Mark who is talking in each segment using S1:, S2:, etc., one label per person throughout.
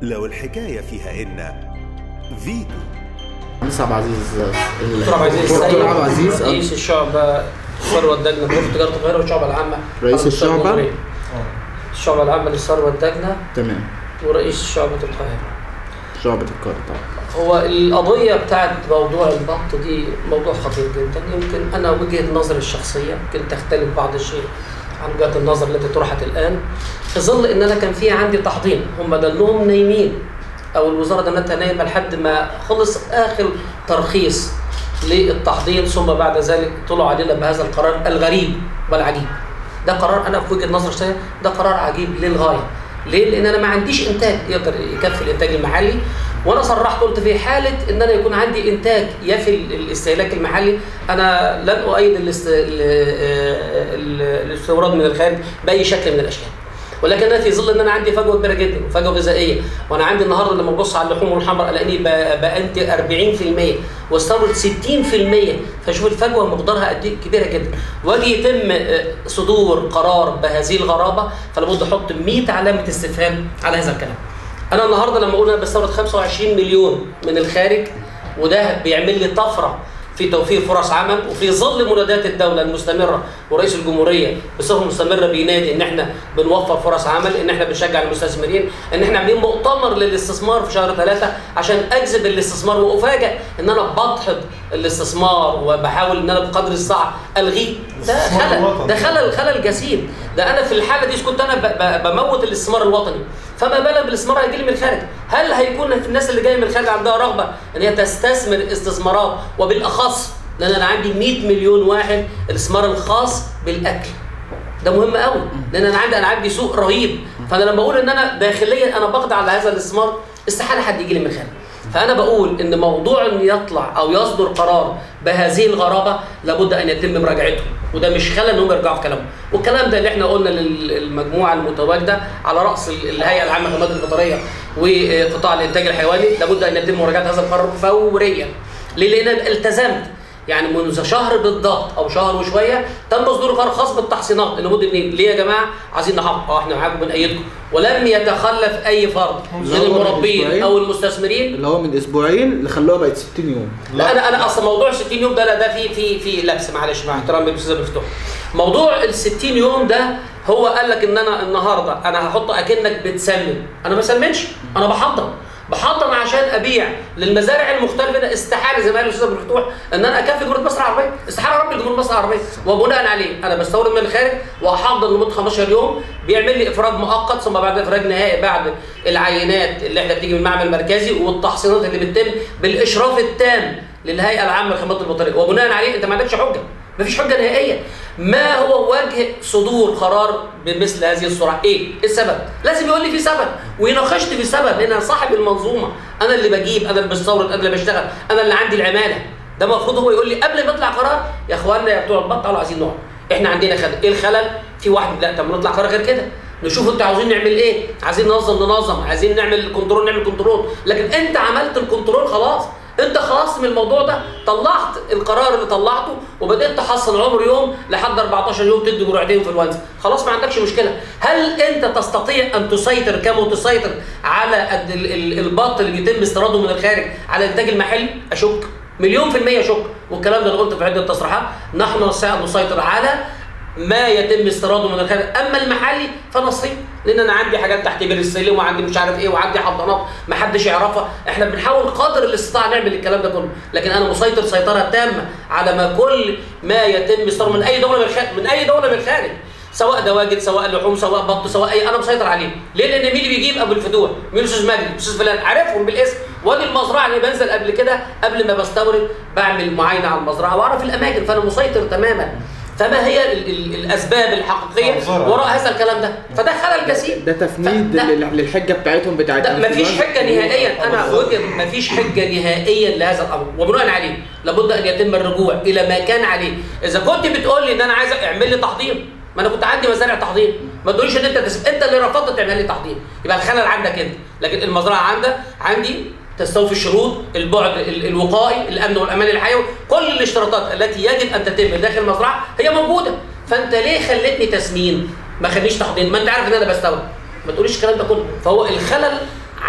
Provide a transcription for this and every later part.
S1: لو الحكاية فيها إن فيتو
S2: مهندس عبد العزيز
S3: دكتور عبد العزيز
S2: دكتور
S3: السيد
S2: عبد العزيز آه.
S3: رئيس الشعبة ثروة الدجنة غرفة تجارة القاهرة والشعبة العامة
S2: رئيس
S3: على مستوى
S2: الشعبة؟
S3: الجمهورية. الشعبة العامة للثروة الدجنة
S2: تمام
S3: ورئيس شعبة القاهرة
S2: شعبة القاهرة طبعا
S3: هو القضية بتاعت موضوع البط دي موضوع خطير جدا يمكن أنا وجهة نظري الشخصية يمكن تختلف بعض الشيء عن وجهة النظر التي طرحت الآن في ظل إن أنا كان في عندي تحضير هم دلهم نايمين أو الوزارة دنتها نايمة لحد ما خلص آخر ترخيص للتحضير ثم بعد ذلك طلعوا علينا بهذا القرار الغريب والعجيب ده قرار أنا في وجهة نظر الشخصية ده قرار عجيب للغاية ليه؟ لأن أنا ما عنديش إنتاج يقدر يكفي الإنتاج المحلي وأنا صرحت قلت في حالة إن أنا يكون عندي إنتاج يفي الاستهلاك المحلي أنا لن أؤيد الاست... ال- ال- الاستوراد من الخارج بأي شكل من الأشكال ولكن انا في ظل ان انا عندي فجوه كبيره جدا وفجوه غذائيه وانا عندي النهارده لما ببص على اللحوم الحمراء الاقيني ب- بانتج 40% واستورد 60% فشوف الفجوه مقدارها قد ايه كبيره جدا واجي يتم آه، صدور قرار بهذه الغرابه فلابد احط 100 علامه استفهام على هذا الكلام. انا النهارده لما اقول انا بستورد 25 مليون من الخارج وده بيعمل لي طفره في توفير فرص عمل وفي ظل منادات الدوله المستمره ورئيس الجمهوريه بصفه مستمره بينادي ان احنا بنوفر فرص عمل ان احنا بنشجع المستثمرين ان احنا عاملين مؤتمر للاستثمار في شهر ثلاثه عشان اجذب الاستثمار وافاجئ ان انا بدحض الاستثمار وبحاول ان انا بقدر السعه الغيه ده
S4: استثمار
S3: خلل
S4: الوطن.
S3: ده خلل خلل جسيم ده انا في الحاله دي كنت انا ب- ب- بموت الاستثمار الوطني فما بالك بالاستثمار هيجي لي من الخارج هل هيكون في الناس اللي جايه من الخارج عندها رغبه ان هي تستثمر استثمارات وبالاخص لان انا عندي 100 مليون واحد الاستثمار الخاص بالاكل ده مهم قوي لان انا عندي انا عندي سوق رهيب فانا لما بقول ان انا داخليا انا بخضع على هذا الاستثمار استحاله حد يجي لي من الخارج فانا بقول ان موضوع ان يطلع او يصدر قرار بهذه الغرابه لابد ان يتم مراجعته وده مش خلى انهم يرجعوا في كلامهم والكلام ده اللي احنا قلنا للمجموعه المتواجده على راس ال- الهيئه العامه للخدمات البطاريه وقطاع الانتاج الحيواني لابد ان يتم مراجعه هذا القرار فوريا ليه؟ لان أنا التزمت يعني منذ شهر بالضبط او شهر وشويه تم صدور قرار خاص بالتحصينات لمده اثنين ليه يا جماعه عايزين نحقق اه احنا معاكم بنأيدكم ولم يتخلف اي فرد من
S2: اللي هو من
S3: المربين
S2: أسبوعين.
S3: او المستثمرين
S2: اللي هو من اسبوعين اللي خلوها بقت 60 يوم
S3: لا انا انا اصلا موضوع ال 60 يوم ده لا ده في في في لبس معلش مع احترامي للاستاذ مفتوح موضوع ال 60 يوم ده هو قال لك ان انا النهارده انا هحط اكنك بتسلم انا ما بسلمش انا بحضر بحضر عشان ابيع للمزارع المختلفه ده استحاله زي ما قال الاستاذ عبد الفتوح ان انا اكفي جمهوريه مصر العربيه استحاله اربي جمهوريه مصر العربيه وبناء عليه انا بستورد من الخارج واحضر لمده 15 يوم بيعمل لي افراج مؤقت ثم بعد افراج نهائي بعد العينات اللي احنا بتيجي من المعمل المركزي والتحصينات اللي بتتم بالاشراف التام للهيئه العامه للخدمات البطاريه وبناء عليه انت ما عندكش حجه مفيش حجه نهائيه ما هو وجه صدور قرار بمثل هذه السرعه ايه السبب لازم يقول لي في سبب ويناقشني في السبب لان انا صاحب المنظومه انا اللي بجيب انا اللي بستورد انا اللي بشتغل انا اللي عندي العماله ده المفروض هو يقول لي قبل ما يطلع قرار يا اخوانا يا بتوع البط تعالوا عايزين نقعد احنا عندنا خلل ايه الخلل في واحد لا طب ما نطلع قرار غير كده نشوف انتوا عاوزين نعمل ايه عايزين ننظم ننظم عايزين نعمل كنترول نعمل كنترول لكن انت عملت الكنترول خلاص انت خلاص من الموضوع ده طلعت القرار اللي طلعته وبدات تحصن عمر يوم لحد 14 يوم تدي جرعتين انفلونزا خلاص ما عندكش مشكله هل انت تستطيع ان تسيطر كما تسيطر على قد ال- ال- البط اللي بيتم استيراده من الخارج على الانتاج المحلي اشك مليون في المية اشك والكلام ده انا قلته في عده تصريحات نحن نستطيع نسيطر على ما يتم استيراده من الخارج اما المحلي فنصيب لان انا عندي حاجات تحت بير السلم وعندي مش عارف ايه وعندي حضانات ما حدش يعرفها احنا بنحاول قدر الاستطاعه نعمل الكلام ده كله لكن انا مسيطر سيطره تامه على ما كل ما يتم استيراده من اي دوله من الخارج من اي دوله من الخارج سواء دواجن سواء لحوم سواء بط سواء اي انا مسيطر عليه ليه لان مين اللي بيجيب ابو الفتوح مين الاستاذ مجدي الاستاذ فلان عارفهم بالاسم وادي المزرعه اللي بنزل قبل كده قبل ما بستورد بعمل معاينه على المزرعه واعرف الاماكن فانا مسيطر تماما فما هي ال ال الاسباب الحقيقيه
S4: منظرة.
S3: وراء هذا الكلام ده فده خلل جسيم
S2: ده تفنيد
S3: ف- ده-
S2: لل- للحجه بتاعتهم بتاعت
S3: لا مفيش
S2: الإنفلونزا.
S3: حجه نهائيا انا وجه مفيش حجه نهائيا لهذا الامر وبناء عليه لابد ان يتم الرجوع الى ما كان عليه اذا كنت بتقول لي ان انا عايز اعمل لي تحضير ما انا كنت عندي مزارع تحضير ما تقوليش ان انت تس... انت اللي رفضت تعمل لي تحضير يبقى الخلل عندك انت لكن المزرعه عندك عندي تستوفي الشروط البعد ال- الوقائي الامن والامان الحيوي كل الاشتراطات التي يجب ان تتم داخل المزرعه هي موجوده فانت ليه خليتني تسمين ما خليش تحضير ما انت عارف ان انا بستورد ما تقوليش الكلام ده كله فهو الخلل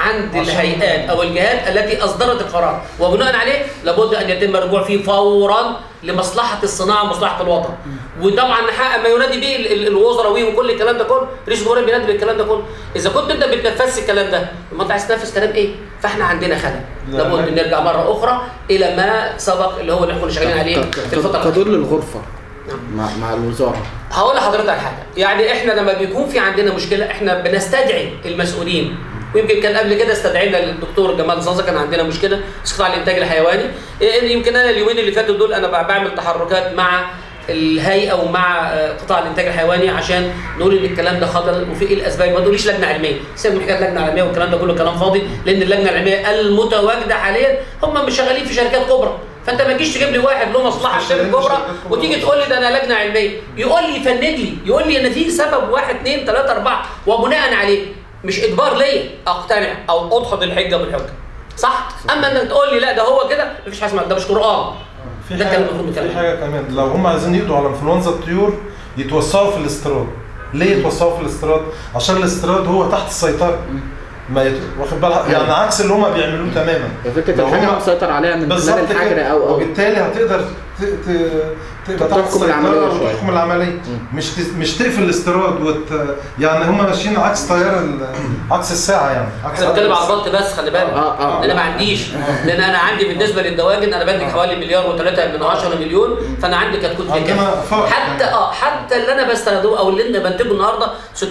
S3: عند الهيئات او الجهات التي اصدرت القرار وبناء عليه لابد ان يتم الرجوع فيه فورا لمصلحه الصناعه ومصلحه الوطن وطبعا نحقق ما ينادي به ال- ال- الوزراء ويه وكل الكلام ده كله رئيس الجمهوريه بينادي بالكلام ده كله اذا كنت انت بتنفذش الكلام ده ما انت عايز تنفذ كلام ايه فاحنا عندنا خلل
S4: لا،
S3: لابد
S4: لا.
S3: نرجع مره اخرى الى ما سبق اللي هو اللي احنا كنا شغالين عليه
S2: ك-
S3: في الفتره
S2: ك-
S3: الأخيرة.
S2: كدور للغرفه مع مع الوزاره
S3: هقول لحضرتك حاجه يعني احنا لما بيكون في عندنا مشكله احنا بنستدعي المسؤولين ويمكن كان قبل كده استدعينا الدكتور جمال زازا كان عندنا مشكله في قطاع الانتاج الحيواني إيه، يمكن انا اليومين اللي فاتوا دول انا ب- بعمل تحركات مع الهيئه ومع آه، قطاع الانتاج الحيواني عشان نقول ان الكلام ده خطر وفي ايه الاسباب ما تقوليش لجنه علميه سيبوا من حكايه لجنه علميه والكلام ده كله كلام فاضي لان اللجنه العلميه المتواجده حاليا هم مش شغالين في شركات كبرى فانت ما تجيش تجيب لي واحد له مصلحه في شركه كبرى وتيجي تقول لي ده انا لجنه علميه يقول لي يفند لي يقول لي ان في سبب واحد اثنين ثلاثه اربعه وبناء عليه مش اجبار ليا اقتنع او ادخل الحجه بالحجه صح؟ اما انك تقول لي لا ده هو كده مفيش حاجه اسمها ده مش قران
S4: في
S3: ده
S4: حاجه
S3: كان المفروض
S4: في
S3: يتعمل.
S4: حاجه كمان لو هم عايزين يقضوا على انفلونزا الطيور يتوسعوا في الاستيراد ليه يتوسعوا في الاستيراد عشان الاستيراد هو تحت السيطره ما يت... واخد بالك يعني عكس اللي هم بيعملوه تماما
S2: فكره
S4: لو
S2: الحاجه
S4: هم-
S2: مسيطر عليها من
S4: بالظبط
S2: خلال الحجر
S4: كده.
S2: او او
S4: وبالتالي هتقدر ت... ت... تبقى تحت
S2: تحكم
S4: السيطرة
S2: العملية شوية.
S4: وتحكم العمليه مش ت... مش تقفل الاستيراد وت... يعني هم ماشيين عكس تيار ال... عكس الساعه يعني عكس
S3: احنا بنتكلم على
S4: الساعة.
S3: الضغط بس خلي بالك
S2: آه، آه.
S3: انا ما عنديش لان انا عندي بالنسبه للدواجن انا بدي حوالي مليار و3 من 10 مليون فانا عندي كتكوت في
S4: عندنا
S3: كده
S4: فرق.
S3: حتى اه حتى اللي انا بستخدمه او اللي انا بنتجه النهارده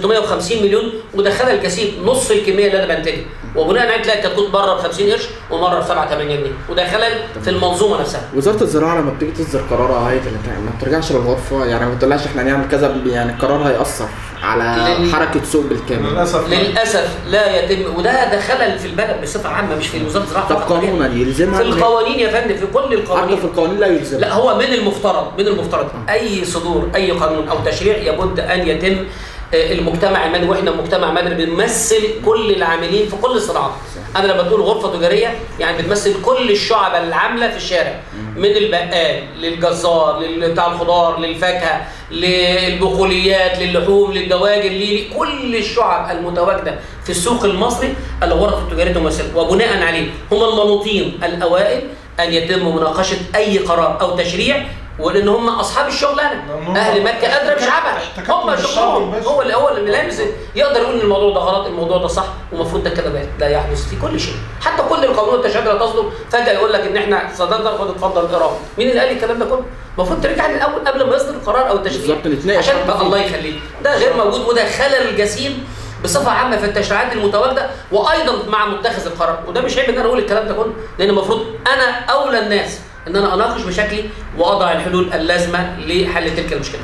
S3: 650 مليون ودخلها الكثير نص الكميه اللي انا بنتجها وبناء عليه تلاقي الكتكوت بره ب 50 قرش ومره ب 7 8 جنيه وده خلل في المنظومه نفسها
S2: وزاره الزراعه لما بتيجي تصدر قرار هيئه الانتاج ما بترجعش للغرفه يعني ما بتقولهاش احنا هنعمل كذا يعني القرار هيأثر على
S3: لل-
S2: حركه سوق بالكامل
S4: للاسف لا.
S3: للاسف لا يتم وده ده خلل في البلد بصفه عامه مش في وزاره الزراعه
S2: طب
S3: فقط.
S2: قانونا يلزمها
S3: في
S2: إن-
S3: القوانين يا فندم في كل
S2: حتى
S3: القوانين
S2: في القوانين لا يلزمها
S3: لا هو من المفترض من المفترض اي صدور اي قانون او تشريع يبد ان يتم آه، المجتمع المدني واحنا مجتمع مدني بنمثل كل العاملين في كل الصناعات انا لما بقول غرفه تجاريه يعني بتمثل كل الشعب العامله في الشارع من البقال للجزار لل- بتاع الخضار للفاكهه للبقوليات للحوم للدواجن لكل الشعب المتواجده في السوق المصري الغرف التجاريه تمثل وبناء عليه هم المنوطين الاوائل ان يتم مناقشه اي قرار او تشريع ولان هم اصحاب الشغلانه
S4: لأن هم
S3: اهل مكه ادرى بشعبها
S4: احتكاكهم
S3: هم
S4: بالشعب
S3: شغلهم
S4: المباشر.
S3: هو اللي هو اللي لامس يقدر يقول ان الموضوع ده غلط الموضوع ده صح ومفروض ده كده لا- لا يحدث في كل شيء حتى كل القانون التشريعات اللي تصدر فجاه يقول لك ان احنا صدرنا خد اتفضل اقراه مين اللي قال الكلام ده كله المفروض ترجع من الاول قبل ما يصدر القرار او التشريع
S2: بالظبط، نتناقش
S3: عشان
S2: حتى
S3: بقى
S2: فيه.
S3: الله يخليك ده غير موجود وده خلل جسيم بصفه عامه في التشريعات المتواجده وايضا مع متخذ القرار وده مش عيب ان انا اقول الكلام ده كله لان المفروض انا اولى الناس ان انا اناقش بشكلي واضع الحلول اللازمه لحل تلك المشكلات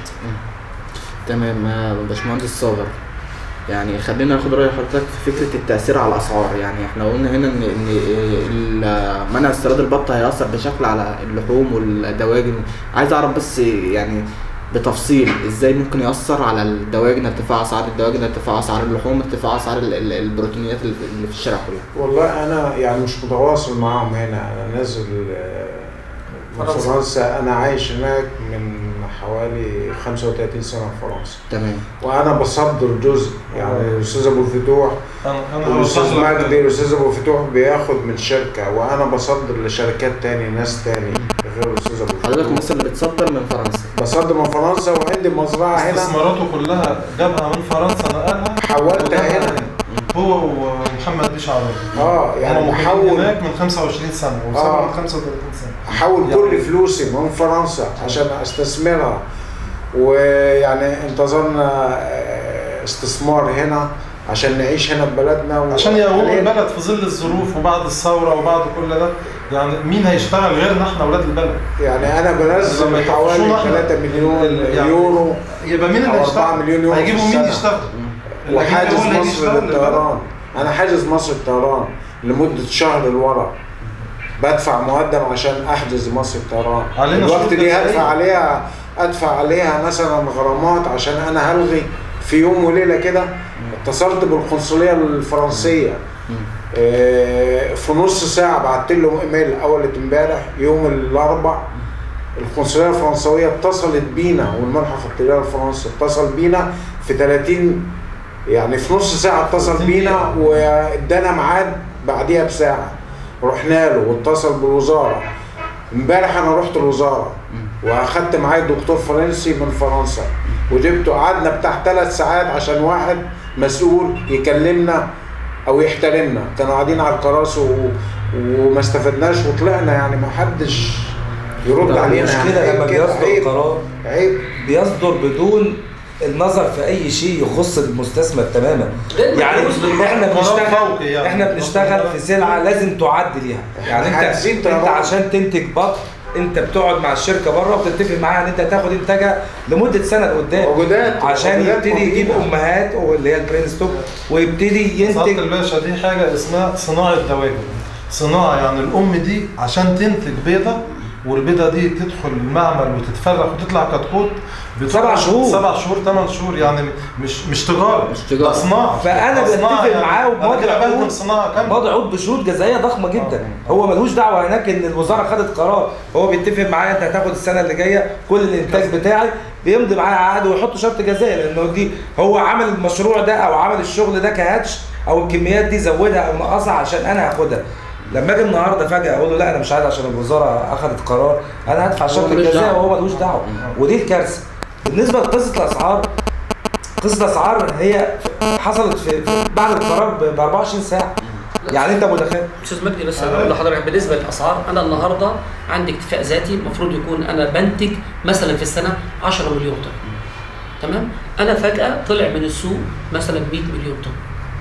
S2: تمام آه، باشمهندس صابر يعني خلينا ناخد راي حضرتك في فكره التاثير على الاسعار يعني احنا قلنا هنا ان ان ال- منع استيراد البط هيأثر بشكل على اللحوم والدواجن عايز اعرف بس يعني بتفصيل ازاي ممكن يأثر على الدواجن ارتفاع اسعار الدواجن ارتفاع اسعار اللحوم ارتفاع اسعار ال- ال- البروتينيات اللي في- اللي في الشارع كلها
S5: والله انا يعني مش متواصل معاهم هنا انا نازل آه، من
S3: فرنسا.
S5: فرنسا انا عايش هناك من حوالي 35 سنه في فرنسا
S2: تمام
S5: وانا بصدر جزء يعني الاستاذ ابو الفتوح
S4: انا انا
S5: والاستاذ
S4: هوصل لك-
S5: مجدي الاستاذ ابو الفتوح بياخد من شركه وانا بصدر لشركات تاني ناس تاني غير الاستاذ ابو
S2: حضرتك
S5: الفتوح
S2: مثلا بتصدر من فرنسا
S5: بصدر من فرنسا وعندي مزرعه هنا
S4: استثماراته كلها جابها من فرنسا نقلها
S5: حولتها
S4: وجابها
S5: هنا.
S4: هو ومحمد بيش عربي
S5: اه يعني
S4: هم
S5: بحول
S4: مقيمين هناك من 25 سنه وصلوا
S5: آه.
S4: من 35 سنه
S5: احول
S4: يعني-
S5: كل فلوسي من فرنسا عشان استثمرها ويعني انتظرنا آه، استثمار هنا عشان نعيش هنا ببلدنا و-
S4: عشان يقوموا
S5: حالياً
S4: البلد في ظل الظروف وبعد الثوره وبعد كل ده يعني مين هيشتغل غيرنا احنا اولاد البلد
S5: يعني انا
S4: لما
S5: بنزل
S4: يطفشونا
S5: حوالي
S4: احنا
S5: 3 مليون
S4: يعني
S5: يورو
S4: يبقى مين اللي
S5: أو
S4: هيشتغل؟
S5: 4 مليون يورو في
S4: هيجيبوا مين
S5: السنة.
S4: يشتغل؟ الأجنبي
S5: وحاجز
S4: هو اللي هيجي
S5: مصر
S4: يشتغل للبلد.
S5: للطيران انا حاجز مصر الطيران لمده شهر لورا بدفع مقدم عشان احجز مصر الطيران
S4: علينا
S5: الوقت
S4: شروط
S5: دي
S4: جزائية.
S5: هدفع عليها ادفع عليها مثلا غرامات عشان انا هلغي في يوم وليله كده اتصلت بالقنصليه الفرنسيه آه، في نص ساعه بعت لهم ايميل اول امبارح يوم الاربع القنصليه الفرنسويه اتصلت بينا والملحق التجاري الفرنسي اتصل بينا في 30 يعني في نص ساعه اتصل بينا وادانا ميعاد بعديها بساعه رحنا له واتصل بالوزاره امبارح انا رحت الوزاره واخدت معايا دكتور فرنسي من فرنسا وجبته قعدنا بتاع ثلاث ساعات عشان واحد مسؤول يكلمنا او يحترمنا كانوا قاعدين على الكراسي و... وما استفدناش وطلعنا يعني ما حدش يرد علينا
S6: المشكله
S5: يعني
S6: لما
S5: عيب كده،
S6: بيصدر
S5: عيب
S6: قرار
S5: عيب
S6: بيصدر بدون النظر في اي شيء يخص المستثمر تماما
S3: غير ما
S6: يعني
S3: يجوز
S6: احنا
S4: قرار
S6: بنشتغل
S4: فوقي يعني.
S6: احنا بنشتغل في سلعه لازم تعد ليها يعني
S5: إحنا
S6: انت
S5: عايزين
S6: انت
S5: طيران.
S6: عشان تنتج بط انت بتقعد مع الشركه بره وبتتفق معاها ان انت هتاخد انتاجها لمده سنه لقدام
S5: موجودات-
S6: عشان
S5: موجودات
S6: يبتدي يجيب
S5: موجودة.
S6: امهات اللي هي البرين ستوك ويبتدي
S4: سعادة
S6: ينتج
S4: الباشا دي حاجة اسمها صناعة دواجن صناعة يعني الأم دي عشان تنتج بيضة والبيضة دي تدخل المعمل وتتفرخ وتطلع كتكوت بتقعد
S6: سبع شهور.
S4: سبع شهور ثمان شهور يعني مش مش تجارة
S2: مش تجارة.
S4: ده صناعة
S6: فأنا
S4: ده صناعة
S6: بتفق معاه
S4: أنا
S6: وبمضي
S4: كده
S6: عقود.
S4: بهدم صناعة كاملة
S6: مضي بشروط جزائيه ضخمه جدا هو ملوش دعوه هناك ان الوزاره خدت قرار هو بيتفق معايا انت هتاخد السنه اللي جايه كل الانتاج بتاعي بيمضي معايا عقد ويحط شرط جزائي لانه دي هو عمل المشروع ده او عمل الشغل ده كهاتش او الكميات دي زودها او نقصها عشان انا هاخدها لما اجي النهارده فجاه اقول له لا انا مش عايز عشان الوزاره اخذت قرار انا هدفع شرط
S2: ملوش
S6: الجزائي
S2: دعوة.
S6: وهو ملوش دعوه ودي الكارثه بالنسبه لقصه الاسعار قصه الاسعار هي حصلت في في- بعد القرار ب 24 ساعه يعني انت متخيل
S3: استاذ مجدي بس انا اقول لحضرتك بالنسبه للاسعار انا النهارده عندي اكتفاء ذاتي المفروض يكون انا بنتج مثلا في السنه 10 مليون طن تمام انا فجاه طلع من السوق مثلا 100 مليون طن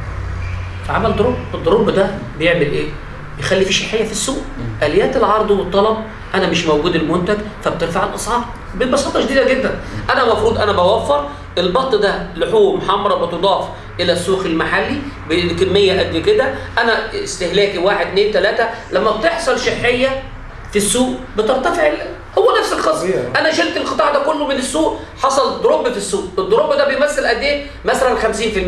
S3: فعمل دروب الدروب ده بيعمل ايه بيخلي في شحيه في السوق اليات العرض والطلب انا مش موجود المنتج فبترفع الاسعار ببساطه شديده جدا انا المفروض انا بوفر البط ده لحوم حمراء بتضاف الى السوق المحلي بكميه قد كده انا استهلاكي واحد اثنين ثلاثه لما بتحصل شحيه في السوق بترتفع ال- هو نفس القصه
S6: طبيعي.
S3: انا شلت القطاع ده كله من السوق حصل دروب في السوق الدروب ده بيمثل قد ايه مثلا 50% 30%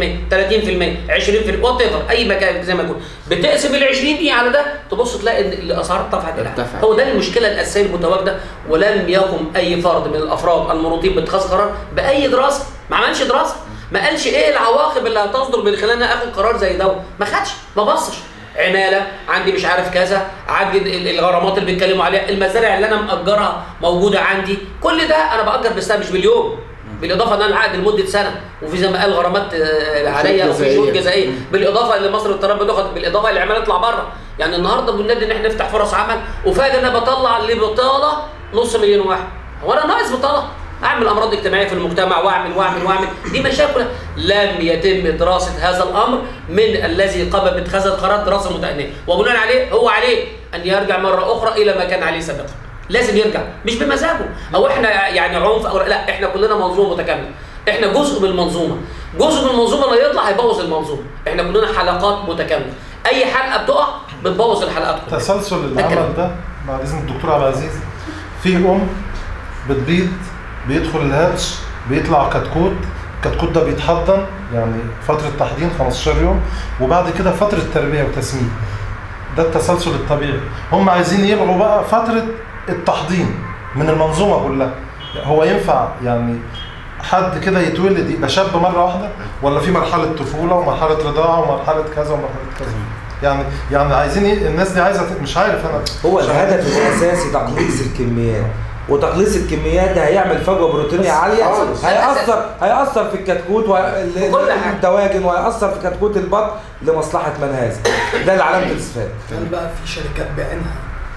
S3: 20% وات ايفر اي مكان زي ما يكون بتقسم ال 20 دي على ده تبص تلاقي ان الاسعار ارتفعت الى
S2: ارتفعت.
S3: هو ده المشكله الاساسيه المتواجده ولم يقم اي فرد من الافراد المنوطين باتخاذ قرار باي دراسه ما عملش دراسه ما قالش ايه العواقب اللي هتصدر من خلال ان أنا اخد قرار زي ده ما خدش ما بصش عماله عندي مش عارف كذا عندي ال- الغرامات اللي بيتكلموا عليها المزارع اللي انا مأجرها موجوده عندي كل ده انا بأجر بالسنه مش باليوم بالاضافه ان انا العقد لمده سنه وفي زي ما قال غرامات آه، عليا وفي
S2: جزائية.
S3: شروط جزائيه بالاضافه اللي مصر التراب بتاخد بالاضافه اللي عماله تطلع بره يعني النهارده بننادي ان احنا نفتح فرص عمل وفاجئ ان انا بطلع لبطاله نص مليون واحد هو انا ناقص بطاله اعمل امراض اجتماعيه في المجتمع واعمل واعمل واعمل دي مشاكل لم يتم دراسه هذا الامر من الذي قام باتخاذ القرار دراسه متأنية وبناء عليه هو عليه ان يرجع مره اخرى الى ما كان عليه سابقا لازم يرجع مش بمزاجه او احنا يعني عنف او لا احنا كلنا منظومه متكامله احنا جزء من المنظومه جزء من المنظومه اللي يطلع هيبوظ المنظومه احنا كلنا حلقات متكامله اي حلقه بتقع بتبوظ الحلقات كلها
S4: تسلسل
S3: ده كلام.
S4: العمل ده بعد اذن الدكتور عبد العزيز في ام بتبيض بيدخل الهاتش بيطلع كتكوت الكتكوت ده بيتحضن يعني فتره تحضير 15 يوم وبعد كده فتره تربيه وتسمين ده التسلسل الطبيعي هم عايزين يلغوا بقى فتره التحضير من المنظومه كلها هو ينفع يعني حد كده يتولد يبقى شاب مره واحده ولا في مرحله طفوله ومرحله رضاعه ومرحله كذا ومرحله كذا يعني يعني عايزين ايه الناس دي عايزه ت- مش عارف انا
S6: هو
S4: مش عارف.
S6: الهدف الاساسي تقليص الكميات وتقليص الكميات ده هيعمل فجوه بروتينيه عاليه
S5: خالص.
S6: هيأثر هيأثر في الكتكوت
S3: كل حاجة.
S6: والدواجن وهيأثر في كتكوت البط لمصلحه من هذا ده اللي علامه الاستفاده
S7: هل بقى في شركات بعينها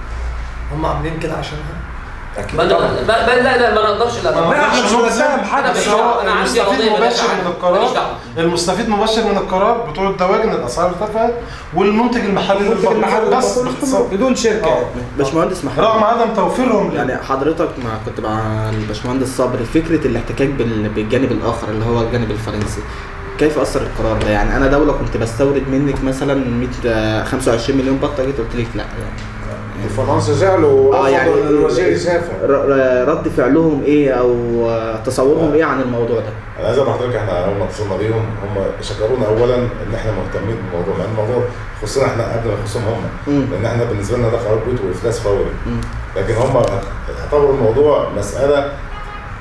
S7: هم عاملين كده عشانها؟
S6: اكيد
S3: ما
S6: طبعا
S3: لا لا لا, لا ما نقدرش لا
S4: ما
S6: لا،
S4: نقدرش
S6: احنا مش
S4: نلزم.
S6: بنتهم حد.
S4: بس
S3: ماليش
S4: هو
S3: دعوة. أنا عندي
S4: المستفيد
S3: قضية
S4: مباشر
S3: بدافع
S4: من
S3: عنها.
S4: القرار
S3: ماليش دعوة.
S4: المستفيد مباشر من القرار بتوع الدواجن الاسعار ارتفعت والمنتج المحلي
S6: المنتج
S4: للبط.
S6: المحلي
S4: بس
S6: للبط.
S4: باختصار
S6: بدون شركه
S4: آه.
S2: باشمهندس محمد
S4: رغم عدم توفيرهم لل-
S2: يعني حضرتك مع كنت مع الباشمهندس صبري فكره الاحتكاك بال- بالجانب الاخر اللي هو الجانب الفرنسي كيف اثر القرار ده يعني انا دوله كنت بستورد منك مثلا 100 آه، 25 مليون بطه جيت قلت لك لا يعني
S5: فرنسا زعلوا
S2: اه
S5: ورفضوا
S2: يعني
S5: ان الوزير يسافر
S2: ر- رد فعلهم ايه او آه، تصورهم ايه عن الموضوع ده
S8: انا عايز اقول لحضرتك احنا اول ما اتصلنا بيهم هم شكرونا اولا ان احنا مهتمين بالموضوع لان الموضوع يخصنا احنا قبل ما يخصهم هم
S2: مم.
S8: لان احنا بالنسبه لنا ده قرار بيوت وافلاس فوري
S2: مم.
S8: لكن هم اعتبروا الموضوع مساله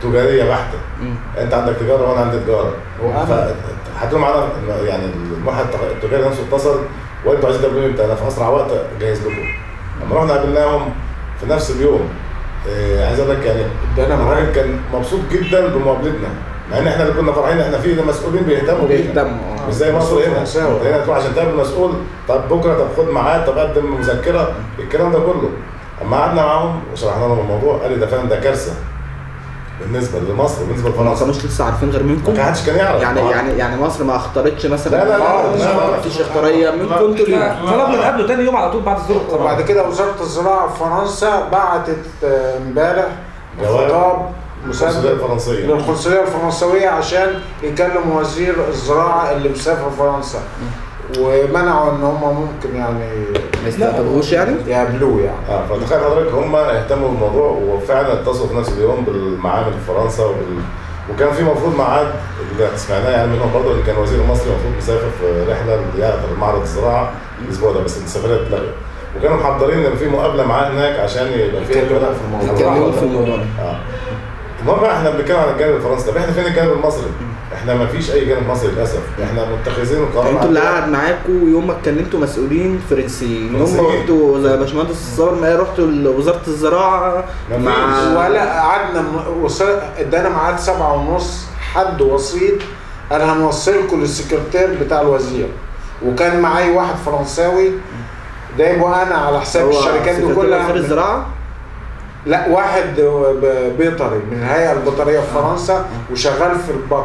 S8: تجاريه بحته
S2: مم.
S8: انت عندك تجاره وانا عندي تجاره
S5: وأنا-
S8: فهتقول معانا يعني الموحد التجاري نفسه اتصل وانتوا عايزين تقابلوني امتى انا في اسرع وقت جاهز لكم لما رحنا قابلناهم في نفس اليوم إيه عايز اقول لك يعني
S5: ادانا معاك
S8: الراجل كان مبسوط جدا بمقابلتنا مع ان احنا اللي كنا فرحانين احنا في مسؤولين بيهتموا بينا
S2: بيهتموا اه
S8: مش زي مصر هنا
S5: فرنساوي.
S8: انت هنا تروح عشان تقابل مسؤول طب بكره طب خد ميعاد طب قدم مذكره الكلام ده كله اما قعدنا معاهم وشرحنا لهم الموضوع قال لي ده فعلا ده كارثه بالنسبه لمصر وبالنسبه
S2: ما
S8: لفرنسا
S2: كانوش لسه عارفين غير منكم
S8: ما حدش كان يعرف
S2: يعني يعني يعني مصر ما اختارتش مثلا
S8: لا، لا، لا،
S2: آه،
S8: لا، لا،
S2: ما
S8: لا.
S2: فيش اختاريه منكم انتوا ليه
S6: طلبنا نقابله تاني يوم على طول بعد صدور القرار
S5: وبعد كده وزاره الزراعه في فرنسا بعتت آه، امبارح
S8: جواب.
S5: خطاب
S8: القنصليه
S5: مساعد
S8: الفرنسيه
S5: للقنصليه الفرنسويه عشان يكلم وزير الزراعه اللي مسافر فرنسا ومنعوا ان هم ممكن يعني
S2: ما يستقبلوش يعني
S5: يقابلوه يعني
S8: اه فتخيل حضرتك هم اهتموا بالموضوع وفعلا اتصلوا في نفس اليوم بالمعامل في فرنسا وبال... وكان في مفروض ميعاد اللي سمعناه يعني منهم برضه ان كان وزير المصري المفروض مسافر في رحله ليحضر معرض الزراعه الاسبوع ده بس السفريه اتلغت وكانوا محضرين ان في مقابله معاه هناك عشان يبقى في
S5: يتكلموا
S8: كلام
S5: في الموضوع.
S2: يتكلموا في الموضوع ده
S8: اه المهم بقى احنا بنتكلم عن الجانب الفرنسي طب احنا فين الجانب المصري؟ احنا ما فيش اي جانب مصري للاسف احنا متخذين القرار
S2: انتوا اللي
S8: عندنا.
S2: قاعد معاكم يوم ما اتكلمتوا مسؤولين فرنسيين يوم ما
S8: فرنسيين.
S2: رحتوا زي باشمهندس الصابر ما رحتوا لوزاره الزراعه
S8: مفيش.
S2: مع
S5: ولا قعدنا م- وصل- ادانا ميعاد سبعة ونص حد وسيط انا هنوصلكم للسكرتير بتاع الوزير وكان معايا واحد فرنساوي جايبه انا على حساب
S2: هو
S5: الشركات دي
S2: سكرتير
S5: كلها
S2: وزير الزراعه
S5: لا واحد ب- بيطري من الهيئه البيطريه في فرنسا وشغال في البط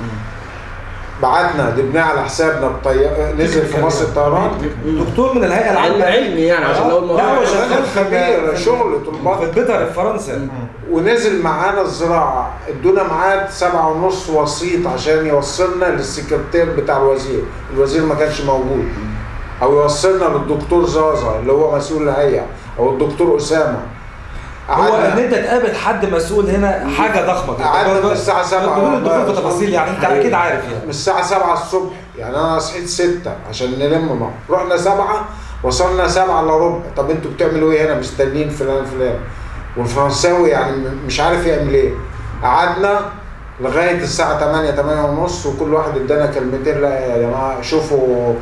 S5: بعتنا جبناه على حسابنا بطيارة نزل في مصر الطيران
S6: دكتور من الهيئه
S2: علم
S6: العامه
S2: علمي يعني عشان لو
S6: لا
S2: الموضوع
S6: هو
S5: شغال
S6: شغال في
S5: خبير
S6: في-
S5: شغل
S6: في
S5: البط
S6: البيطر في فرنسا
S5: ونزل معانا الزراعة ادونا ميعاد سبعة ونص وسيط عشان يوصلنا للسكرتير بتاع الوزير الوزير ما كانش موجود او يوصلنا للدكتور زازا اللي هو مسؤول الهيئة او الدكتور اسامة
S6: هو ان
S5: قعدنا
S6: انت تقابل حد مسؤول هنا حاجه ضخمه جدا
S5: قعدنا
S6: بس-
S5: من الساعة 7
S6: بدون الدخول في تفاصيل يعني انت اكيد عارف
S5: من
S6: يعني
S5: الساعة 7 الصبح يعني انا صحيت 6 عشان نلم معه رحنا 7 وصلنا 7 الا ربع طب انتوا بتعملوا ايه هنا مستنيين فلان فلان والفرنساوي يعني م- مش عارف يعمل ايه قعدنا لغايه الساعه 8 8 ونص وكل واحد ادانا كلمتين لا يا جماعه شوفوا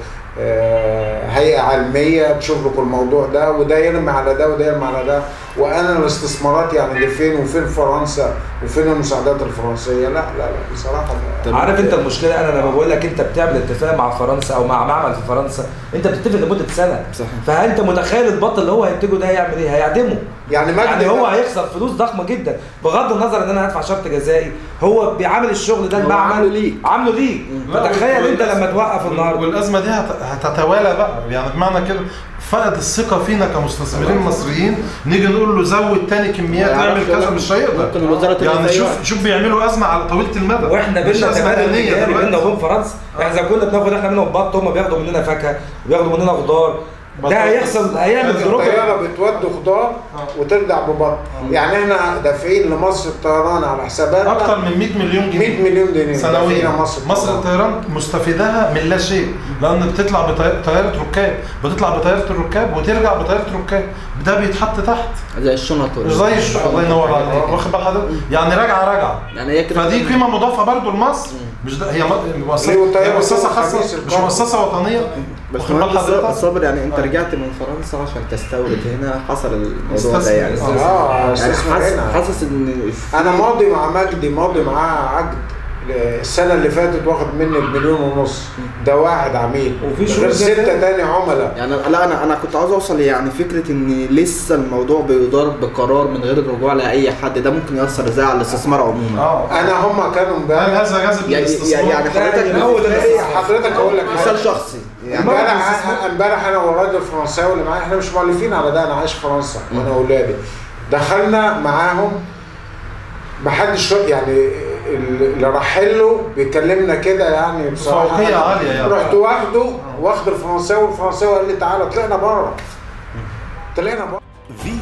S5: آه، هيئه علميه تشوف لكم الموضوع ده وده يرمي على ده وده يرمي على ده وانا الاستثمارات يعني دي فين وفين فرنسا وفين المساعدات الفرنسيه لا لا لا بصراحه
S2: طب
S6: عارف انت المشكله انا لما بقول لك انت بتعمل اتفاق مع فرنسا او مع معمل في فرنسا انت بتتفق لمده سنه
S2: صحيح.
S6: فانت متخيل البط اللي هو هينتجه ده هيعمل ايه؟ هيعدمه
S5: يعني مجدي
S6: يعني هو
S5: ده-
S6: هيخسر فلوس ضخمه جدا بغض النظر ان انا هدفع شرط جزائي هو بيعامل الشغل ده
S2: هو
S6: المعمل
S2: عامله ليك.
S6: عامله ليك
S4: لا،
S6: فتخيل انت
S4: والأزمة-
S6: لما توقف
S4: وال-
S6: النهارده
S4: والازمه دي هت- هتتوالى بقى يعني بمعنى كده فقد الثقه فينا كمستثمرين مصريين نيجي نقول له زود تاني كميات
S2: ما
S4: نعمل
S2: يعرفش
S4: كذا
S2: يقول
S4: مش هيقدر
S2: ممكن الوزاره تلغي
S4: يعني
S2: في أي
S4: شوف
S2: وقت.
S4: شوف بيعملوا ازمه على طويله المدى
S6: واحنا
S4: مش
S6: بينا
S4: أزمة
S6: تبادل
S4: آنية
S6: تجاري
S4: دلوقتي.
S6: بينا وبين فرنسا احنا زي كنا بناخد احنا منهم بط هم بياخدوا مننا فاكهه وبياخدوا مننا خضار ده هيحصل هيعمل دروب
S5: الطياره بتودي خضار وترجع ببط يعني احنا دافعين لمصر الطيران على حساباتنا
S4: اكتر من 100 مليون جنيه
S5: 100 مليون جنيه
S4: سنويا
S5: دافعين مصر
S4: مصر الطيران مستفيدها من لا شيء لان بتطلع بطياره ركاب بتطلع بطياره الركاب وترجع بطياره ركاب ده بيتحط تحت
S2: زي الشنط
S4: مش زي الش- الله ينور عليك واخد بال حضرتك يعني راجعه راجعه
S2: يعني هي كده
S4: فدي قيمه مضافه برضو لمصر مش ده هي م- مؤسسه
S5: ليه والطيارة
S4: هي مؤسسه
S5: بتبقى
S4: خاصه
S5: خميس
S4: مش
S5: القرن.
S4: مؤسسه وطنيه
S2: بس
S4: واخد بال
S2: مهندس
S4: حضرتك
S2: صابر يعني انت رجعت من فرنسا عشان تستورد هنا حصل الموضوع ده
S4: استثمر.
S2: يعني
S5: اه
S2: يعني
S5: استثمر
S2: حاسس
S5: هنا
S2: حاسس ان
S5: انا ماضي مع مجدي ماضي معاه عقد السنه اللي فاتت واخد مني بمليون ونص ده واحد عميل
S6: وفي
S5: غير
S6: شروط
S5: ستة
S6: جزائية.
S5: تاني عملاء
S2: يعني لا انا انا كنت عاوز اوصل يعني فكره ان لسه الموضوع بيدار بقرار من غير الرجوع لاي حد ده ممكن ياثر ازاي على الاستثمار عموما
S4: اه
S5: انا هم كانوا
S4: هل
S5: امبارح
S4: هذا جاذب
S2: يعني
S4: للاستثمار؟
S2: يعني حضرتك
S6: من أول
S5: إيه، حضرتك اقول لك
S2: مثال
S5: حاجة.
S2: شخصي يعني
S5: امبارح امبارح انا والراجل الفرنساوي اللي معايا احنا مش مؤلفين على ده انا عايش في فرنسا وانا واولادي دخلنا معاهم محدش يعني اللي رايحين له بيكلمنا كده يعني بصراحه
S4: فوقية عالية يعني.
S5: رحت واخده واخد الفرنساوي والفرنساوي قال لي تعالى طلعنا بره طلعنا بره
S1: فيتو